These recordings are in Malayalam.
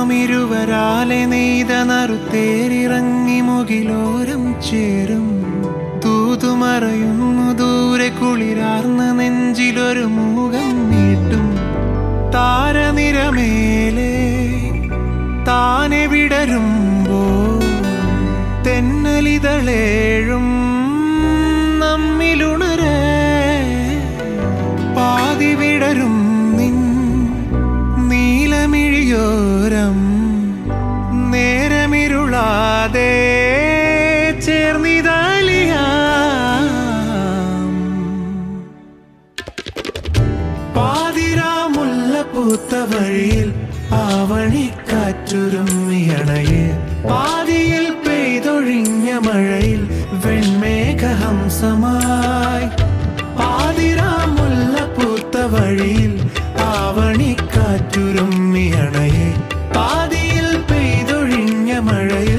നാം ഇരുവരാലെ നെയ്ത നറുത്തേരിറങ്ങി മുകിലോരം ചേരും തൂതുമറയുന്നു ദൂരെ കുളിരാർന്ന നെഞ്ചിലൊരു മൂകം നീട്ടും താരനിരമേലെ താനെ വിടരുമ്പോ തെന്നലിതളേഴും നമ്മിലുണരേ പാതി വിടരും നിൻ നീലമിഴിയോരം നേരമിരുളാതെ ചേർന്നിതാലിയാം പാതിരാമുല്ല പൂത്ത വഴിയിൽ ആവണിക്കാറ്റുരുമ്മിയണയെ പാതിയിൽ പെയ്തൊഴിഞ്ഞ മഴയിൽ വെൺമേഘഹംസമായി പാതിരാമുല്ല പൂത്ത വഴിയിൽ ആവണിക്കാറ്റുരുമ്മിയണയെ പാതിയിൽ പെയ്തൊഴിഞ്ഞ മഴയിൽ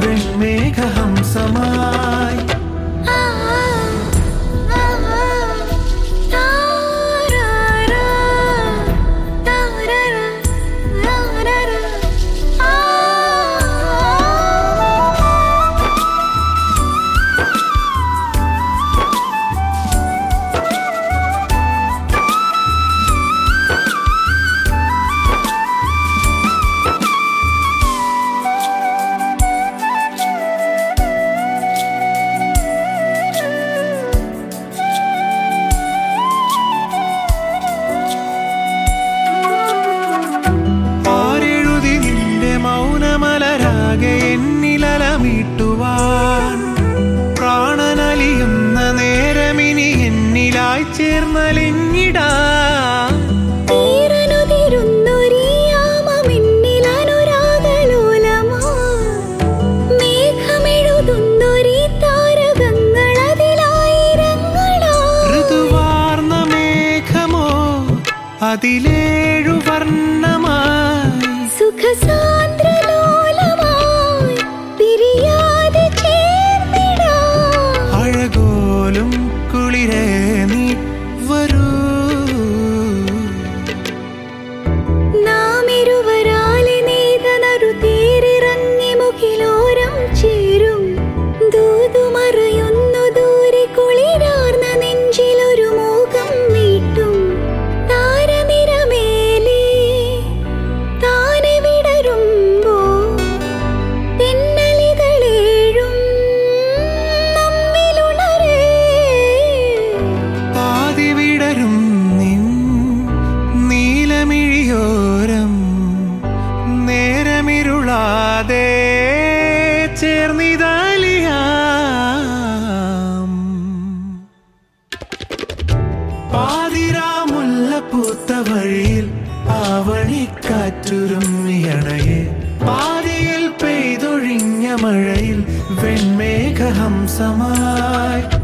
വെൺമേഘഹംസമായി ആ ആ താരാരാ താരാരാ താരാരാ ആ ആരെഴുതി നിന്റെ മൗനമലരാകെ എന്നിലലമീട്ടുവാൻ പ്രാണനലിയുന്ന നേരമിനി എന്നിലായി ചേർന്നലിഞ്ഞിടാ തീരനുതിരുന്നൊരീയാമമിന്നിലനുരാഗലോലമാ. മേഘമെഴുതുന്നൊരീ താരകങ്ങളതിലായിരങ്ങളാ. ഋതുവാർന്ന മേഘമോ അതിലേഴു വർണ്ണമായി സുഖസാന്ദ്രലോലമായി പിരിയാതെ ചേർന്നിടാം. അഴകോലും കുളിരേ നീ വരൂ നാം ഇരുവരാലെ നെയ്ത നറുതേരിറങ്ങി മുകിലോരം ചേരും. ദൂതുമറയുന്നു ദൂരെ കുളിരാർന്ന നെഞ്ചിലൊരു മോഹം മീട്ടും. താരനിരമേലെ താനെ വിടരുമ്പോൾ തെന്നലിതളേഴും നമ്മിലുണരേ പാതി വിടരും നിൻ നീലമിഴിയോരം നേരമിരുളാതെ ചേർന്നിതാലിയാം പാതിരാമുല്ല പൂത്ത വഴിയിൽ ആവണിക്കാറ്റുരുമ്മിയണയെ പാതിയിൽ പെയ്തൊഴിഞ്ഞ മഴയിൽ വെൺമേഘഹംസമായി